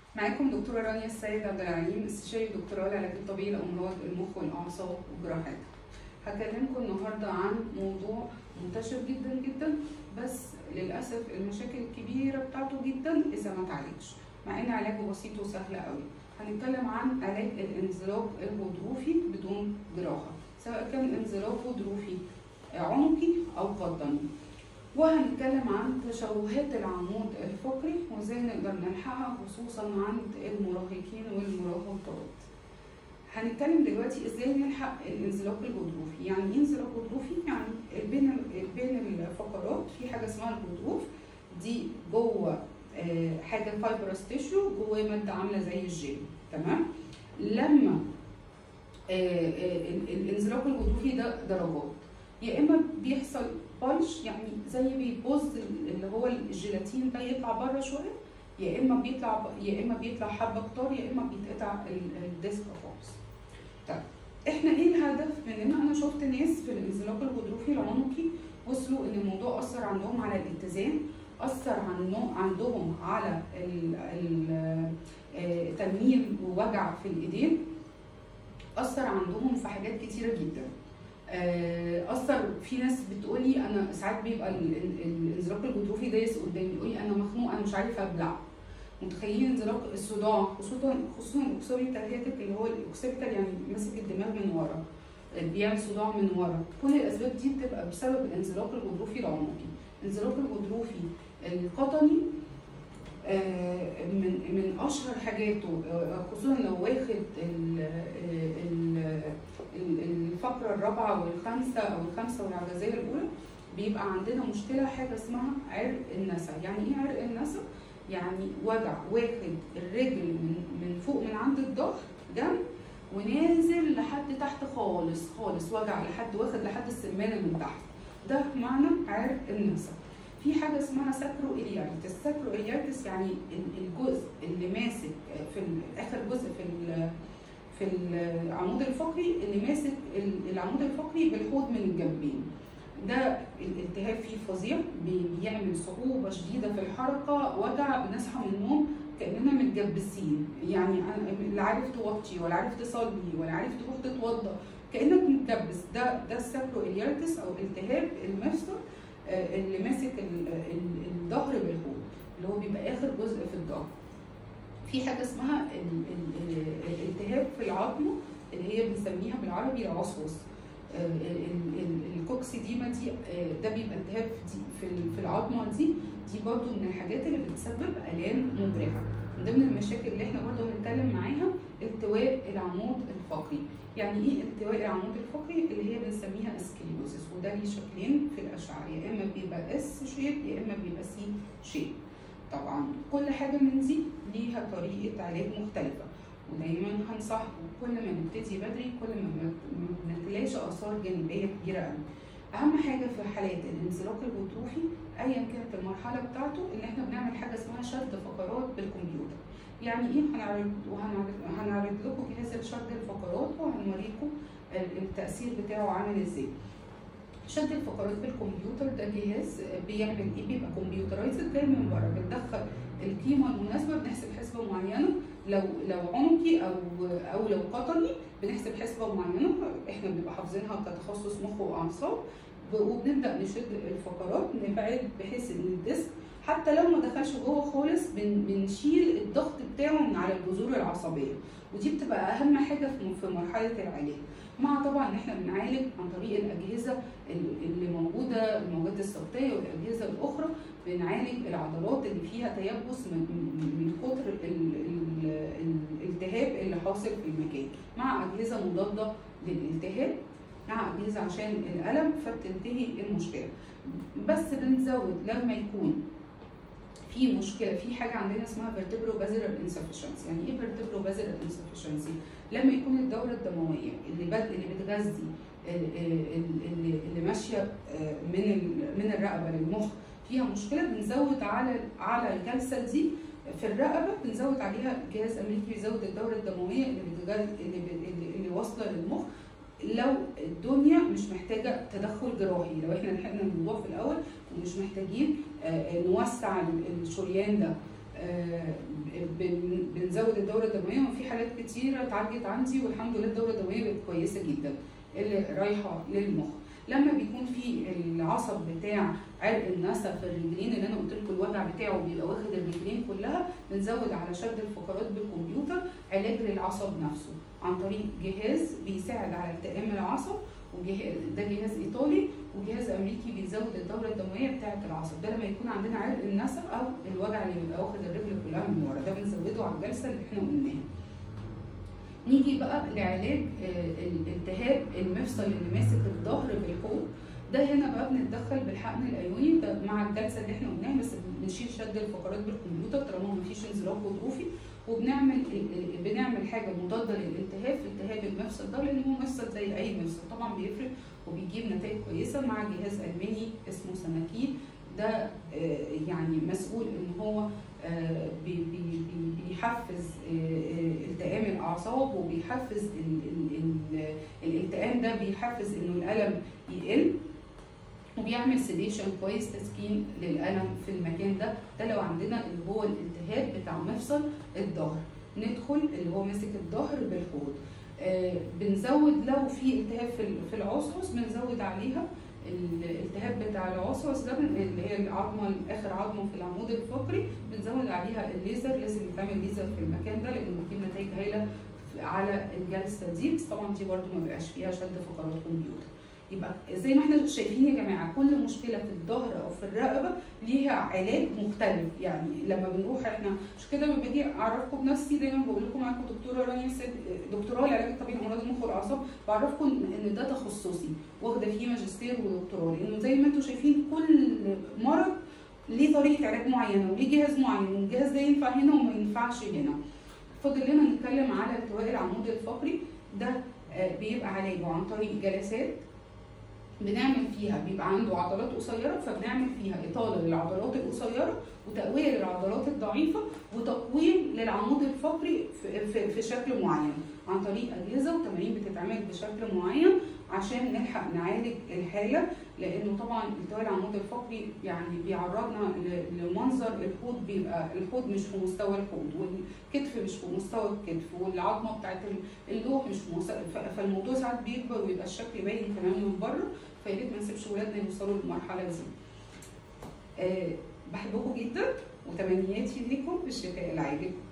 معاكم دكتورة رانيا السيد عبد العليم استشاري دكتوراه العلاج الطبيعي لأمراض المخ والأعصاب وجراحات. هكلمكم النهاردة عن موضوع منتشر جدا جدا بس للأسف المشاكل الكبيرة بتاعته جدا إذا ما اتعالجش مع إن علاجه بسيط وسهل قوي. هنتكلم عن علاج الانزلاق الغضروفي بدون جراحة سواء كان انزلاق غضروفي عنقي أو قدمي. وهنتكلم عن تشوهات العمود الفقري وازاي نقدر نلحقها خصوصا عند المراهقين والمراهقات. هنتكلم دلوقتي ازاي نلحق الانزلاق الغضروفي، يعني ايه انزلاق غضروفي؟ يعني بين بين الفقرات في حاجه اسمها الغضروف دي جوه حاجه فايبرس تيشو جواه ماده عامله زي الجيل تمام؟ لما الانزلاق الغضروفي ده درجات يا اما بيحصل بلش يعني زي بيبوظ اللي هو الجيلاتين ده يطلع بره شويه يا اما بيطلع يا اما بيطلع حبه كتار يا اما بيتقطع الديسك خالص. طيب احنا ايه الهدف من ان انا شفت ناس في الانزلاق الغضروفي العنقي وصلوا ان الموضوع اثر عندهم على الاتزان اثر عندهم على تنميل ووجع في الايدين اثر عندهم في حاجات كتيره جدا اثر في ناس بتقولي انا ساعات بيبقى الانزلاق الغضروفي دايس قدامي يقولي انا مخنوق انا مش عارفه ابلع متخيلين انزلاق الصداع خصوصا خصوصا الاوكسوريتال هياتك اللي هو الاوكسيبتال يعني ماسك الدماغ من ورا بيعمل صداع من ورا كل الاسباب دي بتبقى بسبب الانزلاق الغضروفي العنقي الانزلاق الغضروفي القطني من من اشهر حاجاته خصوصا لو واخد الفقره الرابعه والخامسه او الخامسه والعجزيه الاولى بيبقى عندنا مشكله حاجه اسمها عرق النسا يعني ايه عرق النسا يعني وجع واخد الرجل من من فوق من عند الظهر جنب ونازل لحد تحت خالص خالص وجع لحد واخد لحد السمانه من تحت ده معنى عرق النسا في حاجه اسمها ساكرو اليايتس ساكرو اليايتس يعني الجزء اللي ماسك في اخر جزء في في العمود الفقري اللي ماسك العمود الفقري بالحوض من الجنبين ده الالتهاب فيه فظيع بيعمل صعوبة شديدة في الحركة وجع بنصحى من النوم كأننا متجبسين يعني لا عارف توطي ولا عارف تصلي ولا عارف تروح تتوضى كأنك متجبس ده ده السابرو اليارتس أو التهاب المفصل اللي ماسك الظهر بالحوض اللي هو بيبقى آخر جزء في الظهر في حاجة اسمها الالتهاب في العظمة اللي هي بنسميها بالعربي العصوص الكوكسيديما دي ده بيبقى التهاب في في العظمه دي دي برضو من الحاجات اللي بتسبب الام مبرحه من ضمن المشاكل اللي احنا برضو بنتكلم معاها التواء العمود الفقري يعني ايه التواء العمود الفقري اللي هي بنسميها اسكليوزس وده ليه شكلين في الاشعه يا اما بيبقى اس شيب يا اما بيبقى سي شيب طبعا كل حاجه من دي ليها طريقه علاج مختلفه ودايما هنصحكم كل ما نبتدي بدري كل ما ما نتلاشى اثار جانبيه كبيره قوي اهم حاجه في حالات الانزلاق الغضروفي ايا كانت المرحله بتاعته ان احنا بنعمل حاجه اسمها شد فقرات بالكمبيوتر يعني ايه هنعرض وهنعرض هنعرض لكم جهاز شد الفقرات وهنوريكم التاثير بتاعه عامل ازاي شد الفقرات بالكمبيوتر ده جهاز بيعمل ايه بيبقى كمبيوترايزد جاي من بره بندخل القيمه المناسبه بنحسب حسبه معينه لو لو عنقي او او لو قطني بنحسب حسبه معينه احنا بنبقى حافظينها كتخصص مخ واعصاب وبنبدا نشد الفقرات نبعد بحيث ان الديسك حتى لو ما دخلش جوه خالص بن بنشيل الضغط بتاعه من على الجذور العصبيه ودي بتبقى اهم حاجه في مرحله العلاج مع طبعا ان احنا بنعالج عن طريق الاجهزه اللي موجوده الموجات الصوتيه والاجهزه الاخرى بنعالج العضلات اللي فيها تيبس من من كتر الالتهاب اللي حاصل في المكان مع اجهزه مضاده للالتهاب مع اجهزه عشان الالم فبتنتهي المشكله بس بنزود لما يكون في مشكله في حاجه عندنا اسمها فيرتبرو بازيلر انسفشنسي يعني ايه فيرتبرو بازيلر انسفشنسي لما يكون الدوره الدمويه اللي بد... اللي بتغذي اللي, اللي ماشيه من من الرقبه للمخ فيها مشكله بنزود على على الجلسه دي في الرقبه بنزود عليها جهاز امريكي بيزود الدوره الدمويه اللي بتجل... اللي, اللي, اللي واصله للمخ لو الدنيا مش محتاجه تدخل جراحي لو احنا لحقنا الموضوع في الاول ومش محتاجين نوسع الشريان ده بن- بنزود الدوره الدمويه وفي حالات كتيره اتعالجت عندي والحمد لله الدوره الدمويه بقت كويسه جدا اللي رايحه للمخ لما بيكون في العصب بتاع عرق النسا في الرجلين اللي انا قلت لكم الوجع بتاعه بيبقى واخد الرجلين كلها بنزود على شد الفقرات بالكمبيوتر علاج للعصب نفسه عن طريق جهاز بيساعد على التئام العصب وجهاز ده جهاز ايطالي وجهاز امريكي بيزود الدوره الدمويه بتاعه العصب ده لما يكون عندنا عرق النسا او الوجع اللي بيبقى واخد الرجل كلها من ورا ده بنزوده على الجلسه اللي احنا قلناها نيجي بقى لعلاج آه، الالتهاب المفصل اللي ماسك الظهر بالحوض ده هنا بقى بنتدخل بالحقن الايوني ده مع الجلسه اللي احنا قلناها بس بنشيل شد الفقرات بالكمبيوتر طالما مفيش انزلاق غضروفي وبنعمل ال- ال- بنعمل حاجه مضاده للالتهاب في التهاب المفصل ده لان هو مفصل زي اي مفصل طبعا بيفرق وبيجيب نتائج كويسه مع جهاز الماني اسمه سناكيد ده آه، يعني مسؤول ان هو آه، بي- بي- بي- بيحفز آه، آه، التئام الاعصاب وبيحفز ال- ال- ال- الالتئام ده بيحفز انه الالم يقل وبيعمل سيديشن كويس تسكين للالم في المكان ده ده لو عندنا اللي هو الالتهاب بتاع مفصل الظهر ندخل اللي هو ماسك الظهر بالحوض آه بنزود لو في التهاب في ال- في العصعص بنزود عليها الالتهاب بتاع العصعص ده بن- اللي هي العظمه اخر عظمه في العمود الفقري بنزود عليها الليزر لازم يتعمل ليزر في المكان ده لانه بيجيب نتائج هايله على الجلسه دي بس طبعا دي برده ما بيبقاش فيها شد فقرات كمبيوتر يبقى زي ما احنا شايفين يا جماعه كل مشكله في الظهر او في الرقبه ليها علاج مختلف يعني لما بنروح احنا مش كده لما باجي اعرفكم بنفسي دايما بقول لكم معاكم دكتوره رانيا سيد دكتوراه العلاج الطبيعي لامراض المخ والاعصاب بعرفكم ان ده تخصصي واخده فيه ماجستير ودكتوراه لانه زي ما انتم شايفين كل مرض ليه طريقه علاج معينه وليه جهاز معين والجهاز ده ينفع هنا وما ينفعش هنا فاضل لنا نتكلم على التواء العمود الفقري ده آه، بيبقى علاجه عن طريق جلسات بنعمل فيها بيبقى عنده عضلات قصيره فبنعمل فيها اطاله للعضلات القصيره وتقويه للعضلات الضعيفه وتقويم للعمود الفقري في, في, في شكل معين عن طريق اجهزه وتمارين بتتعمل بشكل معين عشان نلحق نعالج الحاله لانه طبعا التواء العمود الفقري يعني بيعرضنا ل- لمنظر الحوض بيبقى الحوض مش في مستوى الحوض والكتف مش في مستوى الكتف والعظمه بتاعت ال- اللوح مش في مستوى ف- فالموضوع ساعات بيكبر ويبقى الشكل باين كمان من بره فيا ريت ما نسيبش ولادنا يوصلوا للمرحله دي. آه بحبكم جدا وتمنياتي ليكم بالشفاء العاجل